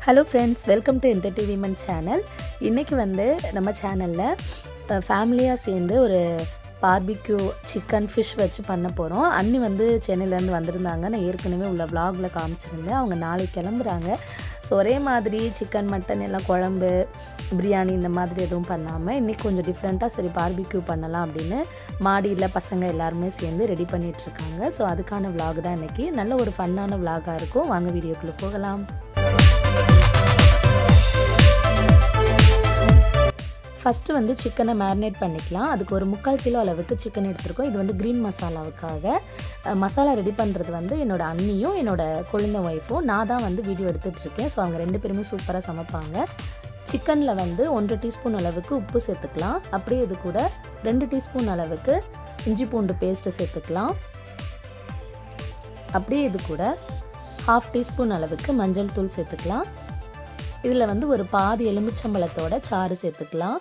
Hello friends welcome to இந்த டிவிமன் channel இன்றைக்கி வந்து நம்ம சேனலில் ஃபேமிலியாக சேர்ந்து ஒரு பார்பிக்யூ சிக்கன் ஃபிஷ் வச்சு பண்ண போகிறோம் அண்ணி வந்து சென்னையிலேருந்து வந்திருந்தாங்க நான் ஏற்கனவே உள்ள vlogல காமிச்சிருந்தேன் அவங்க நாளைக்கு கிளம்புறாங்க ஸோ ஒரே மாதிரி சிக்கன் மட்டன் எல்லாம் குழம்பு பிரியாணி இந்த மாதிரி எதுவும் பண்ணாமல் இன்றைக்கி கொஞ்சம் டிஃப்ரெண்ட்டாக சரி பார்பிக்யூ பண்ணலாம் அப்படின்னு மாடியில் பசங்க எல்லாருமே சேர்ந்து ரெடி பண்ணிகிட்ருக்காங்க ஸோ அதுக்கான vlog தான் இன்றைக்கி நல்ல ஒரு ஃபன்னான vlog-ஆ இருக்கும் வாங்க வீடியோக்குள்ளே போகலாம் ஃபஸ்ட்டு வந்து சிக்கனை மேரினேட் பண்ணிக்கலாம் அதுக்கு ஒரு முக்கால் கிலோ அளவுக்கு சிக்கன் எடுத்திருக்கோம் இது வந்து க்ரீன் மசாலாவுக்காக அஹ், மசாலா ரெடி பண்ணுறது வந்து என்னோட அண்ணியும் என்னோட குழந்தை ஒய்ஃபும் நான் தான் வந்து வீடியோ எடுத்துகிட்டு இருக்கேன் ஸோ அவங்க ரெண்டு பேருமே சூப்பராக சமைப்பாங்க சிக்கனில் வந்து ஒன்றரை டீஸ்பூன் அளவுக்கு உப்பு சேர்த்துக்கலாம் அப்படியே இது கூட ரெண்டு டீஸ்பூன் அளவுக்கு இஞ்சி பூண்டு பேஸ்ட்டு சேர்த்துக்கலாம் அப்படியே இது கூட ஹாஃப் டீஸ்பூன் அளவுக்கு மஞ்சள் தூள் சேர்த்துக்கலாம் இதில் வந்து ஒரு பாதி எலுமிச்சம்பழத்தோட சாறு சேர்த்துக்கலாம்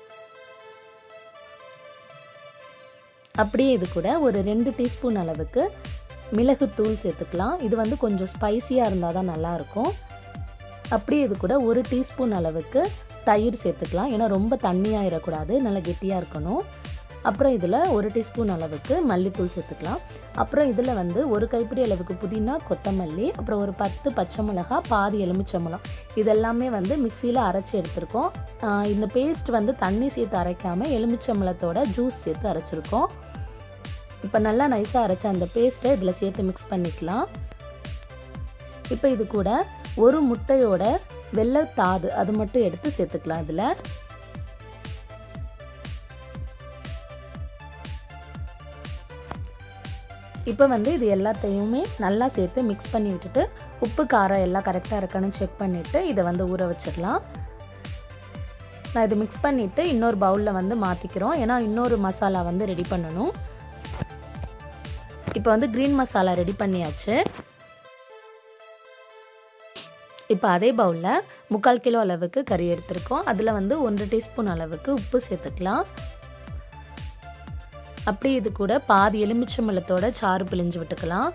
அப்படியே இது கூட ஒரு ரெண்டு டீஸ்பூன் அளவுக்கு மிளகுத்தூள் சேர்த்துக்கலாம் இது வந்து கொஞ்சம் ஸ்பைசியாக இருந்தால் தான் நல்லாயிருக்கும் அப்படியே இது கூட ஒரு டீஸ்பூன் அளவுக்கு தயிர் சேர்த்துக்கலாம் ஏன்னா ரொம்ப தண்ணியாகிடக்கூடாது நல்லா கெட்டியாக இருக்கணும் அப்புறம் இதில் ஒரு டீஸ்பூன் அளவுக்கு மல்லித்தூள் சேர்த்துக்கலாம் அப்புறம் இதில் வந்து ஒரு கைப்பிடி அளவுக்கு புதினா கொத்தமல்லி அப்புறம் ஒரு பத்து பச்சை மிளகா பாதி எலுமிச்சம்பழம் இதெல்லாமே வந்து மிக்சியில் அரைச்சி எடுத்திருக்கோம் ஆஹ் இந்த பேஸ்ட் வந்து தண்ணி சேர்த்து அரைக்காமல் எலுமிச்சம்பழத்தோட ஜூஸ் சேர்த்து அரைச்சிருக்கோம் இப்போ நல்லா நைஸாக அரைச்ச அந்த பேஸ்ட்டை இதில் சேர்த்து மிக்ஸ் பண்ணிக்கலாம் இப்போ இது கூட ஒரு முட்டையோட வெள்ளைத்தாது அது மட்டும் எடுத்து சேர்த்துக்கலாம் இதில் இப்போ வந்து இது எல்லாத்தையுமே நல்லா சேர்த்து மிக்ஸ் பண்ணி விட்டுட்டு உப்பு காரம் எல்லாம் கரெக்டாக இருக்கான்னு செக் பண்ணிவிட்டு இதை வந்து ஊற வச்சிடலாம் நான் இது மிக்ஸ் பண்ணிவிட்டு இன்னொரு பவுலில் வந்து மாற்றிக்கிறோம் ஏன்னா இன்னொரு மசாலா வந்து ரெடி பண்ணணும் இப்போ வந்து க்ரீன் மசாலா ரெடி பண்ணியாச்சு இப்போ அதே பவுலில் முக்கால் கிலோ அளவுக்கு கறி எடுத்திருக்கோம் அதில் வந்து ஒன்றரை டீஸ்பூன் அளவுக்கு உப்பு சேர்த்துக்கலாம் அப்படி இது கூட பாதி எலுமிச்சம்பழத்தோட சாறு பிழிஞ்சு விட்டுக்கலாம்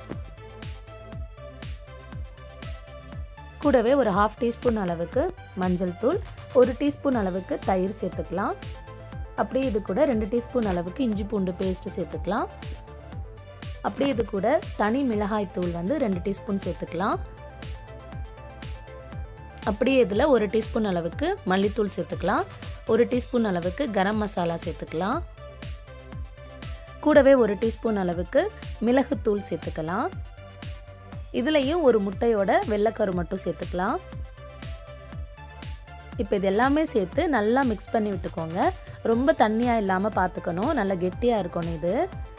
கூடவே ஒரு ஹாஃப் டீஸ்பூன் அளவுக்கு மஞ்சள் தூள் ஒரு டீஸ்பூன் அளவுக்கு தயிர் சேர்த்துக்கலாம் அப்படியே இது கூட ரெண்டு டீஸ்பூன் அளவுக்கு இஞ்சி பூண்டு பேஸ்ட் சேர்த்துக்கலாம் அப்படியே இது கூட தனி மிளகாய் தூள் வந்து ரெண்டு டீஸ்பூன் சேர்த்துக்கலாம் அப்படியே இதில் ஒரு டீஸ்பூன் அளவுக்கு மல்லித்தூள் சேர்த்துக்கலாம் ஒரு டீஸ்பூன் அளவுக்கு கரம் மசாலா சேர்த்துக்கலாம் கூடவே ஒரு டீஸ்பூன் அளவுக்கு மிளகுத்தூள் சேர்த்துக்கலாம் இதுலேயும் ஒரு முட்டையோட வெள்ளைக்கரு மட்டும் சேர்த்துக்கலாம் இப்போ இது எல்லாமே சேர்த்து நல்லா மிக்ஸ் பண்ணி விட்டுக்கோங்க ரொம்ப தண்ணியாக இல்லாமல் பார்த்துக்கணும் நல்லா கெட்டியாக இருக்கணும் இது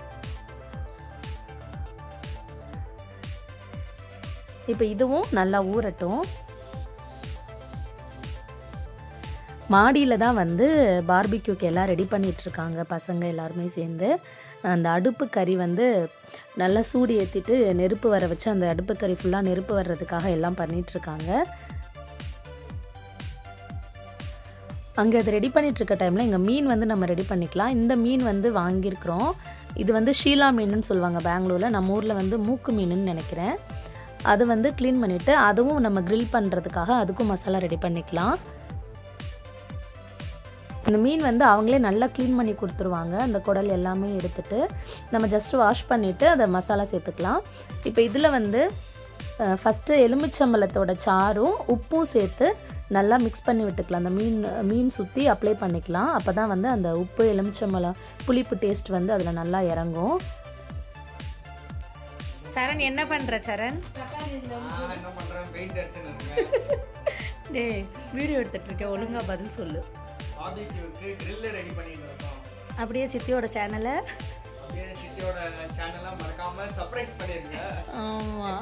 இப்போ இதுவும் நல்லா ஊறட்டும் மாடியில் தான் வந்து பார்பிக்யூக்கு எல்லாம் ரெடி பண்ணிகிட்ருக்காங்க பசங்க எல்லாருமே சேர்ந்து அந்த அடுப்பு கறி வந்து நல்லா சூடு ஏற்றிட்டு நெருப்பு வர வச்சு அந்த அடுப்பு கறி ஃபுல்லாக நெருப்பு வர்றதுக்காக எல்லாம் பண்ணிகிட்ருக்காங்க அங்கே அது ரெடி பண்ணிகிட்ருக்க டைமில் இங்கே மீன் வந்து நம்ம ரெடி பண்ணிக்கலாம் இந்த மீன் வந்து வாங்கியிருக்கிறோம் இது வந்து ஷீலா மீனுன்னு சொல்லுவாங்க பெங்களூரில் நம்ம ஊரில் வந்து மூக்கு மீனுன்னு நினைக்கிறேன் அது வந்து க்ளீன் பண்ணிவிட்டு அதுவும் நம்ம க்ரில் பண்ணுறதுக்காக அதுக்கும் மசாலா ரெடி பண்ணிக்கலாம் இந்த மீன் வந்து அவங்களே நல்லா க்ளீன் பண்ணி கொடுத்துருவாங்க அந்த குடல் எல்லாமே எடுத்துட்டு நம்ம ஜஸ்ட் வாஷ் பண்ணிவிட்டு அதை மசாலா சேர்த்துக்கலாம் இப்போ இதில் வந்து ஃபஸ்ட்டு எலுமிச்சம்பழத்தோட சாரும் உப்பும் சேர்த்து நல்லா மிக்ஸ் பண்ணி விட்டுக்கலாம் அந்த மீன் மீன் சுற்றி அப்ளை பண்ணிக்கலாம் அப்போ தான் வந்து அந்த உப்பு எலுமிச்சம்பழம் புளிப்பு டேஸ்ட் வந்து அதில் நல்லா இறங்கும் சரண் என்ன பண்ற சரண் நான் என்ன பண்றேன் பெயிண்ட் அடிச்சுன்னு இருக்கேன் டேய் வீடியோ எடுத்துட்டு இருக்கேன் ஒழுங்கா பதில் சொல்லு பாபிக்யூக்கு grill ரெடி பண்ணிட்டு இருக்கோம் அப்படியே சித்தியோட சேனலை அப்படியே சிட்டியோட சேனலை மறக்காம சர்ப்ரைஸ் பண்ணிருங்க ஆமாம்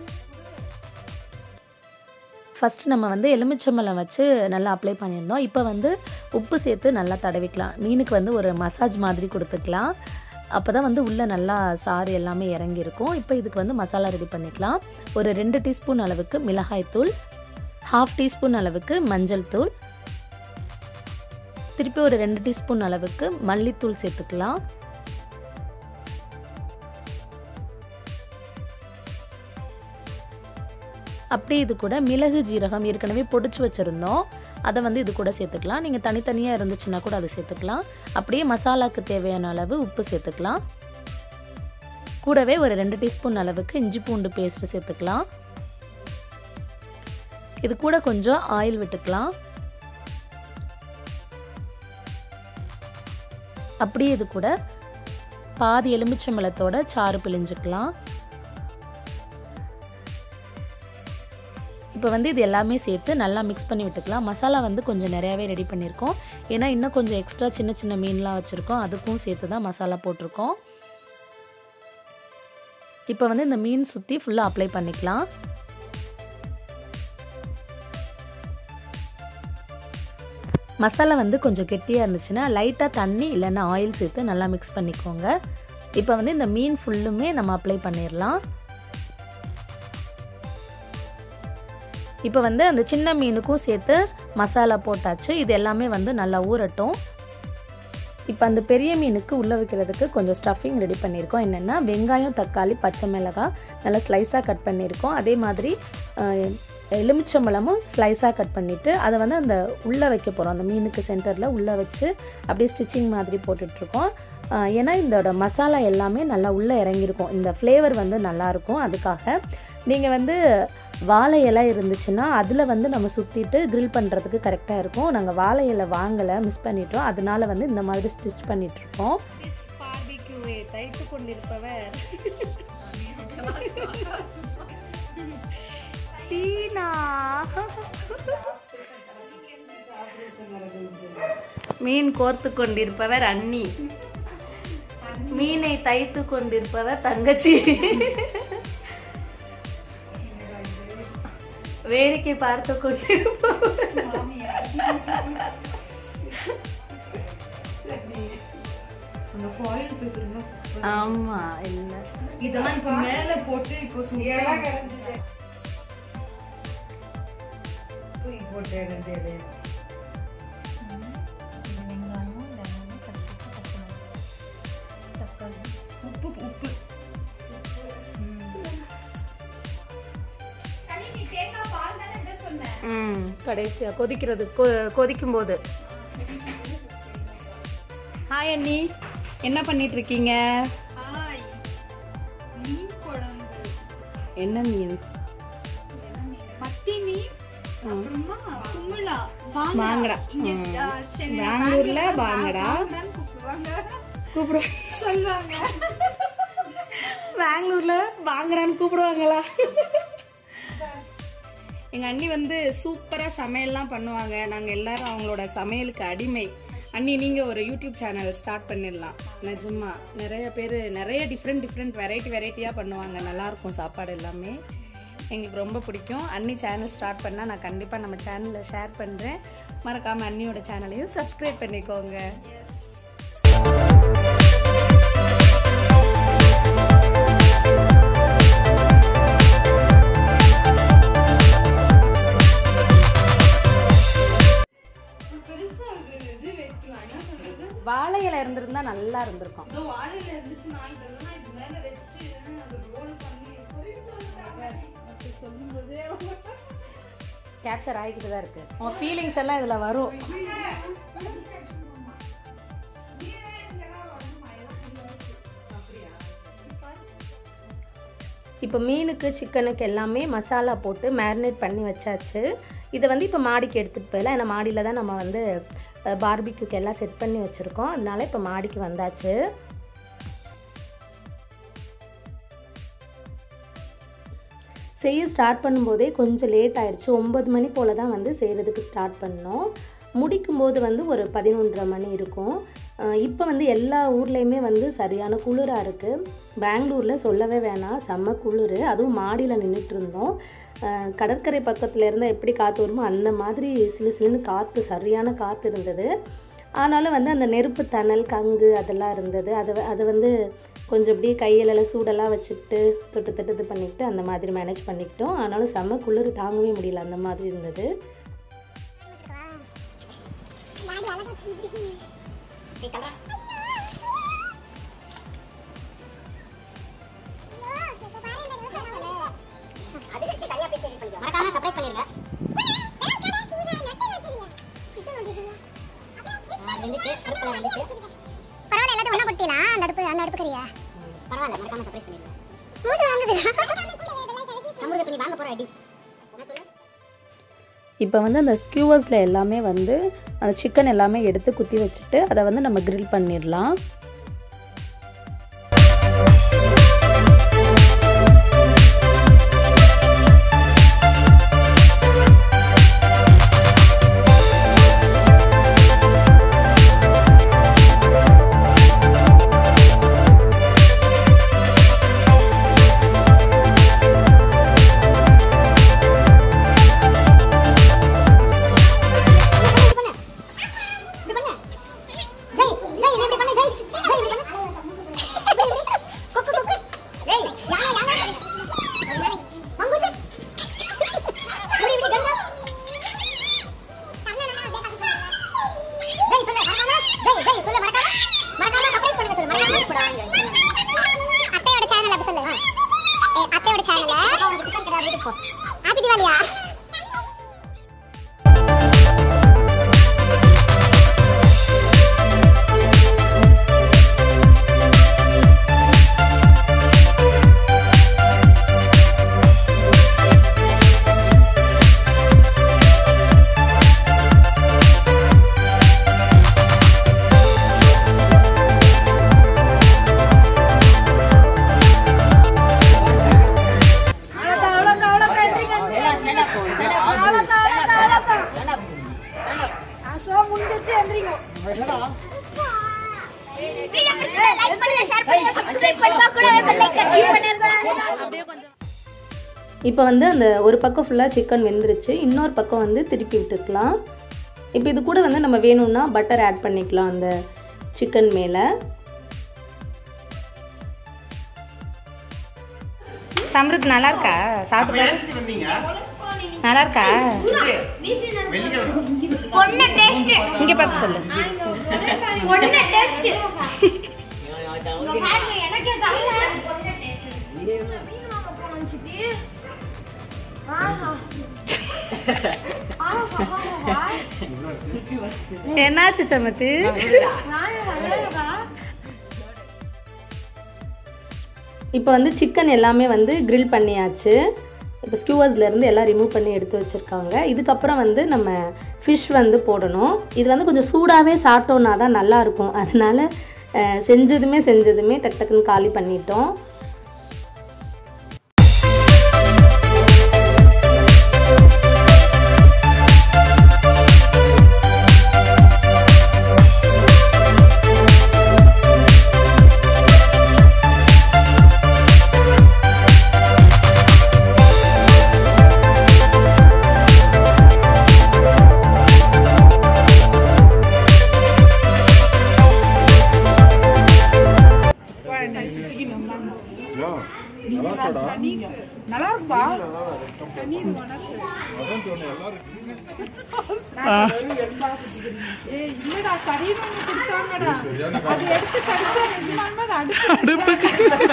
ஃபஸ்ட்டு நம்ம வந்து எலுமிச்சம்பழம் வச்சு நல்லா அப்ளை பண்ணியிருந்தோம் இப்போ வந்து உப்பு சேர்த்து நல்லா தடவிக்கலாம் மீனுக்கு வந்து ஒரு மசாஜ் மாதிரி கொடுத்துக்கலாம் அப்போ தான் வந்து உள்ளே நல்லா சாறு எல்லாமே இறங்கியிருக்கும் இப்போ இதுக்கு வந்து மசாலா ரெடி பண்ணிக்கலாம் ஒரு ரெண்டு டீஸ்பூன் அளவுக்கு மிளகாய்த்தூள் ஹாஃப் டீஸ்பூன் அளவுக்கு மஞ்சள் தூள் திருப்பி ஒரு ரெண்டு டீஸ்பூன் அளவுக்கு மல்லித்தூள் சேர்த்துக்கலாம் அப்படியே இது கூட மிளகு ஜீரகம் ஏற்கனவே பொடிச்சு வச்சுருந்தோம் அதை வந்து இது கூட சேர்த்துக்கலாம் நீங்கள் தனித்தனியாக இருந்துச்சுன்னா கூட அதை சேர்த்துக்கலாம் அப்படியே மசாலாக்கு தேவையான அளவு உப்பு சேர்த்துக்கலாம் கூடவே ஒரு ரெண்டு டீஸ்பூன் அளவுக்கு இஞ்சி பூண்டு பேஸ்ட்டு சேர்த்துக்கலாம் இது கூட கொஞ்சம் ஆயில் விட்டுக்கலாம் அப்படியே இது கூட பாதி எலுமிச்சம்பழத்தோட சாறு பிழிஞ்சுக்கலாம் இப்போ வந்து இது எல்லாமே சேர்த்து நல்லா மிக்ஸ் பண்ணி விட்டுக்கலாம் மசாலா வந்து கொஞ்சம் நிறையாவே ரெடி பண்ணியிருக்கோம் ஏன்னா இன்னும் கொஞ்சம் எக்ஸ்ட்ரா சின்ன சின்ன மீன்லாம் வச்சுருக்கோம் அதுக்கும் சேர்த்து தான் மசாலா போட்டிருக்கோம் இப்போ வந்து இந்த மீன் சுற்றி ஃபுல்லாக அப்ளை பண்ணிக்கலாம் மசாலா வந்து கொஞ்சம் கெட்டியாக இருந்துச்சுன்னா லைட்டாக தண்ணி இல்லைன்னா ஆயில் சேர்த்து நல்லா மிக்ஸ் பண்ணிக்கோங்க இப்போ வந்து இந்த மீன் ஃபுல்லுமே நம்ம அப்ளை பண்ணிடலாம் இப்போ வந்து அந்த சின்ன மீனுக்கும் சேர்த்து மசாலா போட்டாச்சு இது எல்லாமே வந்து நல்லா ஊறட்டும் இப்போ அந்த பெரிய மீனுக்கு உள்ளே வைக்கிறதுக்கு கொஞ்சம் ஸ்டஃபிங் ரெடி பண்ணியிருக்கோம் என்னென்னா வெங்காயம் தக்காளி பச்சை மிளகாய் நல்லா ஸ்லைஸாக கட் பண்ணியிருக்கோம் அதே மாதிரி அஹ், எலுமிச்சம்பழமும் ஸ்லைஸாக கட் பண்ணிவிட்டு அதை வந்து அந்த உள்ளே வைக்க போகிறோம் அந்த மீனுக்கு சென்டரில் உள்ளே வச்சு அப்படியே ஸ்டிச்சிங் மாதிரி போட்டுட்ருக்கோம் அஹ், ஏன்னா இதோட மசாலா எல்லாமே நல்லா உள்ளே இறங்கியிருக்கும் இந்த ஃப்ளேவர் வந்து நல்லாயிருக்கும் அதுக்காக நீங்கள் வந்து வாழை இலை இருந்துச்சுன்னா அதில் வந்து நம்ம சுற்றிட்டு grill பண்ணுறதுக்கு கரெக்டாக இருக்கும் நாங்கள் வாழை இலை வாங்கலை மிஸ் பண்ணிட்டோம் அதனால வந்து இந்த மாதிரி ஸ்டிச் பண்ணிகிட்ருக்கோம் பார்பிக்யூவை தைத்து கொண்டிருப்பவர் டீனா மீன் கோர்த்து கொண்டிருப்பவர் அண்ணி மீனை தைத்து கொண்டிருப்பவர் தங்கச்சி வேடிக்கை பார்த்து கொண்டிருப்பவர் அந்த ஃபாயில் பேப்பர் தான் ஆமா இல்ல இதெல்லாம் இப்ப மேல போட்டு இப்போ சூப்பரா தூக்கி போட்டு எடுத்து உப்பு உப்பு ம் கடைசியா கொதிக்கிறது கொ- கொதிக்கும் போது ஹாய் அண்ணி என்ன பண்ணிட்டு இருக்கீங்க ஹாய் மீன் குழம்பு என்ன மீன் மத்தி மீன் அப்புறமா கும்பலா மாங்கடா. இங்க ம். ஆ, சென்னை- பெங்களூர்ல பெங்களூர்ல பாங்கடா. பாங்கடான்னு கூப்பிடுவாங்க கூப்பிடுவோம் சொல்லுவாங்க பெங்களூர்ல வாங்குறான்னு கூப்பிடுவாங்களா எங்க அண்ணி வந்து சூப்பரா சமையல்லாம் பண்ணுவாங்க நாங்க எல்லாரும் அவங்களோட சமையலுக்கு அடிமை அண்ணி நீங்க ஒரு யூடியூப் சேனல் ஸ்டார்ட் பண்ணிடலாம் நிஜமா நிறைய பேர் நிறைய டிஃப்ரெண்ட் டிஃப்ரெண்ட் வெரைட்டி வெரைட்டியா பண்ணுவாங்க நல்லா இருக்கும் சாப்பாடு எல்லாமே எங்களுக்கு ரொம்ப பிடிக்கும் அண்ணி சேனல் ஸ்டார்ட் பண்ணால் நான் கண்டிப்பாக நம்ம சேனலில் ஷேர் பண்ணுறேன் மறக்காமல் அண்ணியோட சேனலையும் சப்ஸ்கிரைப் பண்ணிக்கோங்க பெருசா ஒரு இது வைக்கலாம் என்ன சொல்றது வாழை இலை இருந்திருந்தா நல்லா இருந்திருக்கும் இதோ வாழையில இருந்துச்சு நான் இதெல்லாம் இது மேல வச்சு அது ரோல் பண்ணி அப்படி சொல்லும்போது கேப்சர் ஆகிக்கிட்டு தான் இருக்கு உன் ஃபீலிங்ஸ் எல்லாம் இதில் வரும் இப்போ மீனுக்கு சிக்கனுக்கு எல்லாமே மசாலா போட்டு மேரினேட் பண்ணி வச்சாச்சு இதை வந்து இப்போ மாடிக்கு எடுத்துகிட்டு போயிடலாம் ஏன்னா மாடியில் தான் நம்ம வந்து பார்பிக்யூக்கு எல்லாம் செட் பண்ணி வச்சுருக்கோம் அதனால இப்போ மாடிக்கு வந்தாச்சு செய்ய ஸ்டார்ட் பண்ணும்போதே கொஞ்சம் லேட் ஆயிடுச்சு ஒம்பது மணி போல் தான் வந்து செய்கிறதுக்கு ஸ்டார்ட் பண்ணோம் முடிக்கும்போது வந்து ஒரு பதினொன்றரை மணி இருக்கும் இப்போ வந்து எல்லா ஊர்லேயுமே வந்து சரியான குளிராக இருக்குது பெங்களூரில் சொல்லவே வேணாம் செம்ம குளிர் அதுவும் மாடியில் நின்றுட்டு இருந்தோம் அஹ் கடற்கரை பக்கத்தில் இருந்தால் எப்படி காற்று வருமோ அந்த மாதிரி சிலு சிலுன்னு காற்று சரியான காற்று இருந்தது ஆனாலும் வந்து அந்த நெருப்பு தணல் கங்கு அதெல்லாம் இருந்தது அதை வ- அதை வந்து கொஞ்சம் அப்படியே கையிலெல்லாம் சூடெல்லாம் வச்சுக்கிட்டு தொட்டு தொட்டு இது பண்ணிக்கிட்டு அந்த மாதிரி மேனேஜ் பண்ணிக்கிட்டோம் ஆனாலும் செம்ம குளிர் தாங்கவே முடியல அந்த மாதிரி இருந்தது பண்ணிருங்க ரெண்டுச்சு கருப்பு கலர் ரெண்டுச்சு பரவாயில்ல எல்லாத்தையும் ஒண்ணா கொட்டிடலாம் அந்த அடுப்பு அந்த அடுப்பு கறியா பரவாயில்ல மறக்காம சர்ப்ரைஸ் பண்ணிடுங்க மூட்டு வாங்குது சமுதிர பண்ணி வாங்க போற அடி என்ன சொல்லு இப்போ வந்து அந்த ஸ்கியூவர்ஸில் எல்லாமே வந்து அந்த சிக்கன் எல்லாமே எடுத்து குத்தி வச்சுட்டு அதை வந்து நம்ம grill பண்ணிடலாம் இப்படி பண்ணு ஜெய் ஜெய் என்ன இப்படி பண்ணு ஜெய் ஜெய் இப்படி பண்ணு கொக்கு கொக்கு ஜெய் யானை யானை மங்குசு இப்படி இப்படி கங்க ஜெய் சொல்லு மறக்காம ஜெய் ஜெய் சொல்லு மறக்காம மறக்காம சர்ப்ரைஸ் பண்ணுங்க சொல்லு மறக்காம போடாங்க அத்தையோட சேனல் அப்படி சொல்லு ஏய் அத்தையோட சேனல்ல உங்களுக்கு சிக்கன் கிடையாது வீட்டுக்கு போ ஹாப்பி தீபாவளியா இப்போ வந்து அந்த ஒரு பக்கம் ஃபுல்லாக சிக்கன் வெந்துருச்சு இன்னொரு பக்கம் வந்து திருப்பி விட்டுக்கலாம் இப்போ இது கூட வந்து நம்ம வேணும்னா பட்டர் ஆட் பண்ணிக்கலாம் அந்த சிக்கன் மேலே சம்ருத் நல்லா இருக்கா சாப்பிட்டு பாரு. நல்லா இருக்கா இங்க பார்த்து சொல்லு என்னாச்சு சமத்து இப்போ வந்து சிக்கன் எல்லாமே வந்து grill பண்ணியாச்சு இப்போ ஸ்கியூவர்ஸ்லேருந்து எல்லாம் ரிமூவ் பண்ணி எடுத்து வச்சுருக்காங்க இதுக்கப்புறம் வந்து நம்ம ஃபிஷ் வந்து போடணும் இது வந்து கொஞ்சம் சூடாகவே சாப்பிட்டோன்னா தான் நல்லாயிருக்கும் அதனால அஹ், செஞ்சதுமே செஞ்சதுமே டக் டக்குன்னு காலி பண்ணிட்டோம் நல்லா இருக்குப்பா ஏய் இல்லடா கறின்னு ஒண்ணு கொடுத்தாங்கடா அது எடுத்து கடிச்சா நிஜமாலுமே அது அடுப்பு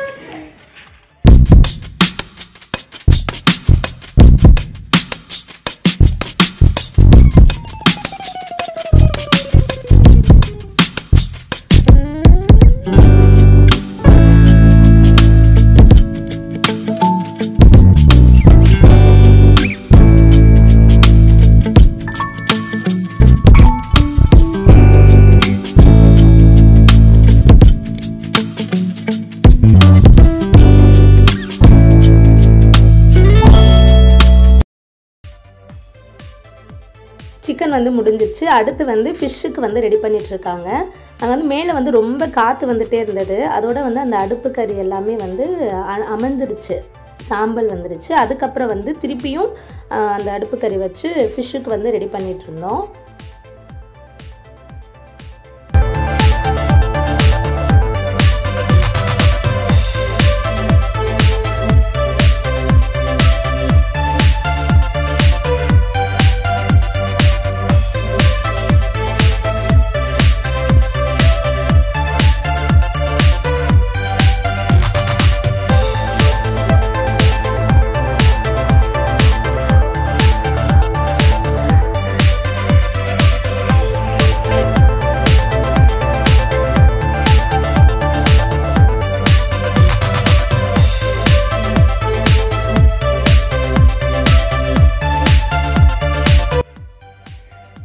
சிக்கன் வந்து முடிஞ்சிருச்சு அடுத்து வந்து ஃபிஷ்ஷுக்கு வந்து ரெடி பண்ணிகிட்ருக்காங்க அங்கே வந்து மேலே வந்து ரொம்ப காற்று வந்துட்டே இருந்தது அதோட வந்து அந்த அடுப்பு கறி எல்லாமே வந்து அ- அமர்ந்துருச்சு சாம்பல் வந்துருச்சு அதுக்கப்புறம் வந்து திருப்பியும் ஆ, அந்த அடுப்பு கறி வச்சு ஃபிஷ்ஷுக்கு வந்து ரெடி பண்ணிட்டு இருந்தோம்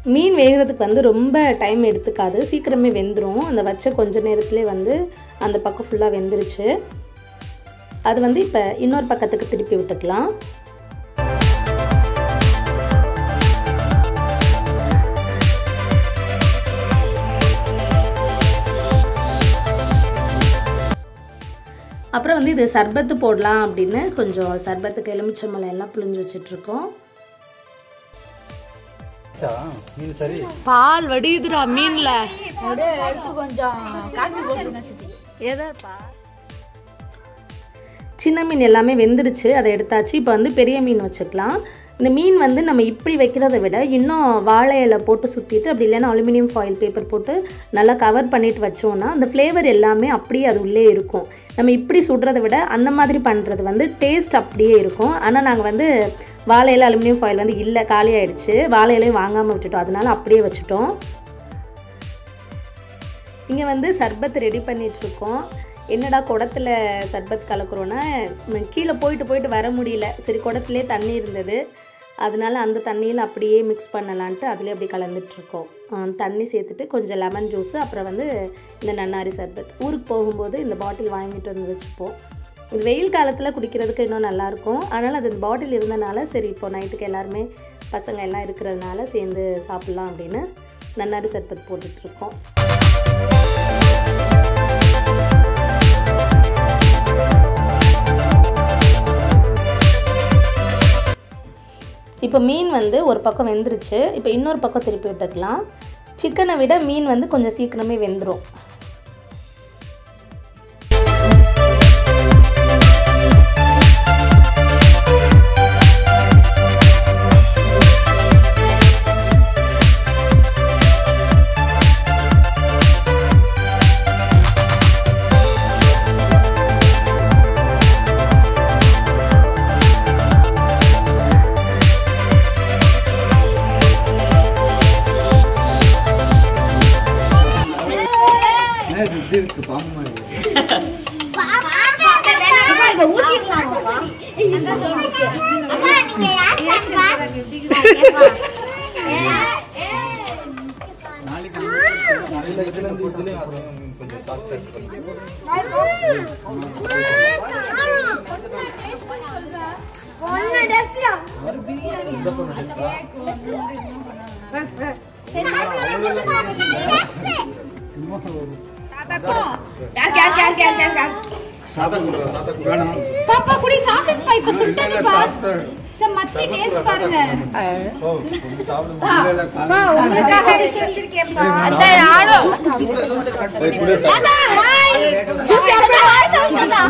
மீன் வேகிறதுக்கு வந்து ரொம்ப டைம் எடுத்துக்காது சீக்கிரமே வெந்துடும் அந்த வச்ச கொஞ்ச நேரத்துலேயே வந்து அந்த பக்கம் ஃபுல்லாக வெந்துருச்சு அது வந்து இப்போ இன்னொரு பக்கத்துக்கு திருப்பி விட்டுக்கலாம் அப்புறம் வந்து இது சர்பத்து போடலாம் அப்படின்னு கொஞ்சம் சர்பத்துக்கு எலுமிச்சம்பழம் எல்லாம் புழிஞ்சு வச்சிட்ருக்கோம் மீன் சரி பால் வடியுதுடா மீன்ல ஏதாப்பா சின்ன மீன் எல்லாமே வெந்துருச்சு அதை எடுத்தாச்சு இப்போ வந்து பெரிய மீன் வச்சுக்கலாம் இந்த மீன் வந்து நம்ம இப்படி வைக்கிறத விட இன்னும் வாழை இலை போட்டு சுற்றிட்டு அப்படி இல்லைன்னா அலுமினியம் ஃபாயில் பேப்பர் போட்டு நல்லா கவர் பண்ணிட்டு வச்சோன்னா அந்த ஃப்ளேவர் எல்லாமே அப்படியே அது உள்ளே இருக்கும் நம்ம இப்படி சுடுறதை விட அந்த மாதிரி பண்ணுறது வந்து டேஸ்ட் அப்படியே இருக்கும் ஆனால் நாங்கள் வந்து வாழை இலை அலுமினியம் ஃபாயில் வந்து இல்லை காலி ஆயிடுச்சு வாழை இலையும் வாங்காமல் விட்டுட்டோம் அதனால அப்படியே வச்சுட்டோம் இங்கே வந்து சர்பத் ரெடி பண்ணிகிட்ருக்கோம் என்னடா குடத்துல சர்பத் கலக்குறோன்னா ம், கீழே போயிட்டு போயிட்டு வர முடியல சரி குடத்துலேயே தண்ணி இருந்தது அதனால அந்த தண்ணியில் அப்படியே மிக்ஸ் பண்ணலான்ட்டு அதிலே அப்படி கலந்துட்ருக்கோம் தண்ணி சேர்த்துட்டு கொஞ்சம் லெமன் ஜூஸு அப்புறம் வந்து இந்த நன்னாரி சர்பத் ஊருக்கு போகும்போது இந்த பாட்டில் வாங்கிட்டு வந்து வச்சுப்போம் இது வெயில் காலத்தில் குடிக்கிறதுக்கு இன்னும் நல்லாயிருக்கும் அதனால் அது பாட்டில் இருந்தனால சரி இப்போ நைட்டுக்கு எல்லாருமே பசங்க எல்லாம் இருக்கிறதுனால சேர்ந்து சாப்பிட்லாம் அப்படின்னு நன்னாரி சர்பத் போட்டுட்ருக்கோம் இப்போ மீன் வந்து ஒரு பக்கம் வெந்துருச்சு இப்போ இன்னொரு பக்கம் திருப்பி விட்டுக்கலாம் சிக்கனை விட மீன் வந்து கொஞ்சம் சீக்கிரமே வெந்துடும் இப்படி இருக்கு பாம்பு மாதிரி அம்மா, நீங்க யார் சாப்பிடுறா? நாளைக்கு நாளைக்கு இதுல இருந்து இதுலயும் அப்புறம் கொஞ்சம் சாப்பிட்டு ஒண்ணு டெஸ்டியா? வேணாம் பாப்பா குடி சாப்பிட்டுப்பா இப்ப சுட்டதுப்பா சார் மத்தி டேஸ்ட் பாருங்க ஓ கொஞ்சம் சாப்பிடுங்க இல்ல இல்ல காலை உங்களுக்காக எடுத்து வச்சிருக்கேன்ப்பா ஏய், குடு. ஜூஸ் சாப்பிடுங்க ஹாய் சாப்பிடுங்க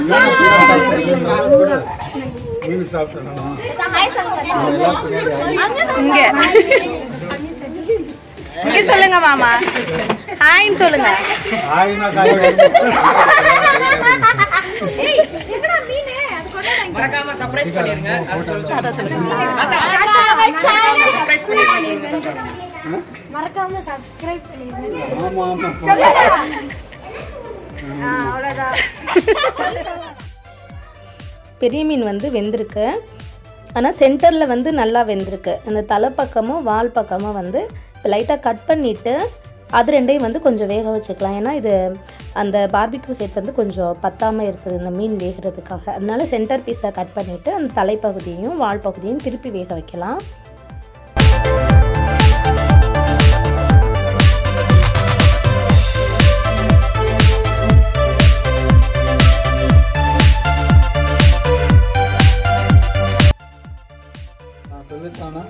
மீன் சாப்பிட்டேனா ஹாய் சாப்பிடுங்க இங்க இங்க சொல்லுங்க மாமா ஹாய்ன்னு சொல்லுங்க ஆயினா காய் ஏய் எங்கடா மீன் அது கொண்டு வாங்க மறக்காம சர்ப்ரைஸ் பண்ணிருங்க அது சொல்லு சொல்லு மறக்காம சப்ஸ்கிரைப் பண்ணிடுங்க ஆமா ஆமா அவ்வளவுதான் பெரிய மீன் வந்து வெந்திருக்கு ஆனால் சென்டரில் வந்து நல்லா வெந்திருக்கு அந்த தலை பக்கமும் வால் பக்கமும் வந்து லைட்டாக கட் பண்ணிவிட்டு அது ரெண்டையும் வந்து கொஞ்சம் வேக வச்சுக்கலாம் ஏன்னா இது அந்த பார்பிக்யூ செட் வந்து கொஞ்சம் பத்தாமல் இருக்குது இந்த மீன் வேகிறதுக்காக அதனால சென்டர் பீஸை கட் பண்ணிவிட்டு அந்த தலைப்பகுதியையும் வால் பகுதியையும் திருப்பி வேக வைக்கலாம் சொல்லிட்டானா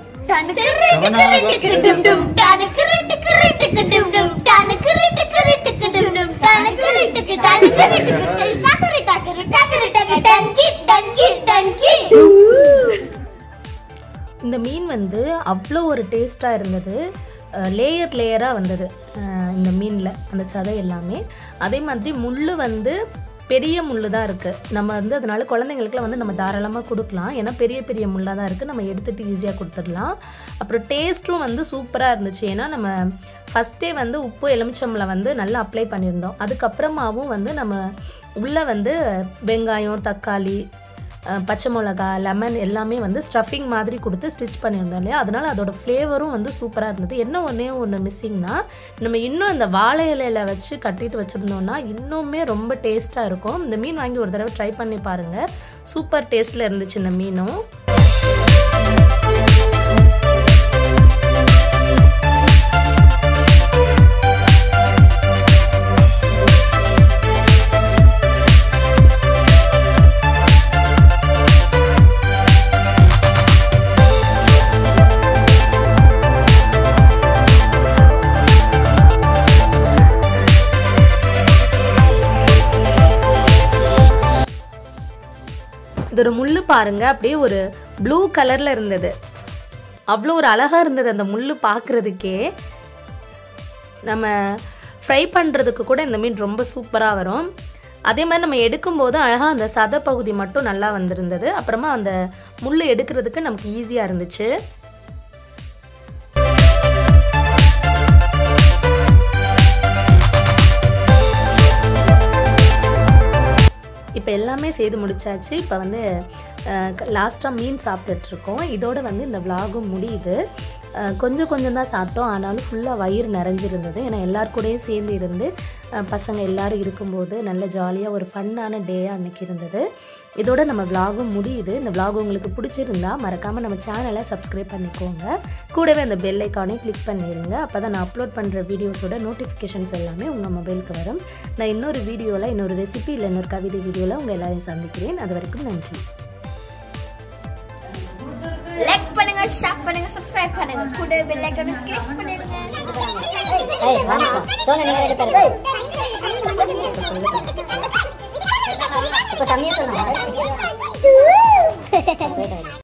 இந்த மீன் வந்து அவ்வளோ ஒரு டேஸ்ட்டாக இருந்தது லேயர் லேயராக வந்தது அஹ் இந்த மீனில் அந்த சதை எல்லாமே அதே மாதிரி முள் வந்து பெரிய முள் தான் இருக்குது நம்ம வந்து அதனால குழந்தைங்களுக்குலாம் வந்து நம்ம தாராளமாக கொடுக்கலாம் ஏன்னா பெரிய பெரிய முள்ளாக தான் இருக்குது நம்ம எடுத்துகிட்டு ஈஸியாக கொடுத்துடலாம் அப்புறம் டேஸ்ட்டும் வந்து சூப்பராக இருந்துச்சு ஏன்னா நம்ம ஃபஸ்ட்டே வந்து உப்பு எலுமிச்சம்பழம் வந்து நல்லா அப்ளை பண்ணியிருந்தோம் அதுக்கப்புறமாவும் வந்து நம்ம உள்ளே வந்து வெங்காயம் தக்காளி அஹ், பச்சை மிளகா லெமன் எல்லாமே வந்து ஸ்டஃபிங் மாதிரி கொடுத்து ஸ்டிச் பண்ணியிருந்தோம் இல்லையா அதனால் அதோட ஃப்ளேவரும் வந்து சூப்பராக இருந்தது என்ன ஒன்றே ஒன்று மிஸ்ஸிங்னா நம்ம இன்னும் அந்த வாழை இலையில வச்சு கட்டிட்டு வச்சுருந்தோம்னா இன்னுமே ரொம்ப டேஸ்ட்டாக இருக்கும் இந்த மீன் வாங்கி ஒரு தடவை ட்ரை பண்ணி பாருங்கள் சூப்பர் டேஸ்ட்டில் இருந்துச்சு இந்த மீனும் இது ஒரு முள்ளு பாருங்க அப்படியே ஒரு ப்ளூ கலரில் இருந்தது அவ்வளோ ஒரு அழகாக இருந்தது அந்த முள்ளு பார்க்குறதுக்கே நம்ம ஃப்ரை பண்ணுறதுக்கு கூட இந்த மீன் ரொம்ப சூப்பராக வரும் அதே மாதிரி நம்ம எடுக்கும்போது அழகாக அந்த சத பகுதி மட்டும் நல்லா வந்திருந்தது அப்புறமா அந்த முள் எடுக்கிறதுக்கு நமக்கு ஈஸியாக இருந்துச்சு இப்போ எல்லாமே செய்து முடிச்சாச்சு இப்போ வந்து லாஸ்ட்டாக மீன் சாப்பிட்டுட்ருக்கோம் இதோட வந்து இந்த விலாகும் முடியுது அஹ், கொஞ்சம் கொஞ்சம் தான் சாப்பிட்டோம் ஆனாலும் ஃபுல்லாக வயிறு நிறைஞ்சிருந்தது ஏன்னா எல்லார் கூடயும் சேர்ந்து இருந்து அஹ், பசங்க எல்லாரும் இருக்கும்போது நல்ல ஜாலியாக ஒரு ஃபன்னான டேயாக அன்னைக்கு இருந்தது இதோட நம்ம விலாகும் முடியுது இந்த விலாக் உங்களுக்கு பிடிச்சிருந்தா மறக்காமல் நம்ம சேனலை சப்ஸ்கிரைப் பண்ணிக்கோங்க கூடவே அந்த பெல் ஐக்கானையும் கிளிக் பண்ணிடுங்க அப்போ தான் நான் அப்லோட் பண்ணுற வீடியோஸோட நோட்டிஃபிகேஷன்ஸ் எல்லாமே உங்கள் மொபைலுக்கு வரும் நான் இன்னொரு வீடியோவில் இன்னொரு ரெசிபி இல்லை இன்னொரு கவிதை வீடியோவில் உங்கள் எல்லாரையும் சந்திக்கிறேன் அது வரைக்கும் நன்றி லைக் பண்ணுங்க ஷேர் பண்ணுங்க சப்ஸ்கிரைப் பண்ணுங்க கூட பெல் ஐகானை கிளிக் பண்ணிடுங்க ஏய் வாமா சோனு நீங்க எடுக்கிறது இப்போ சமயம் சொன்னா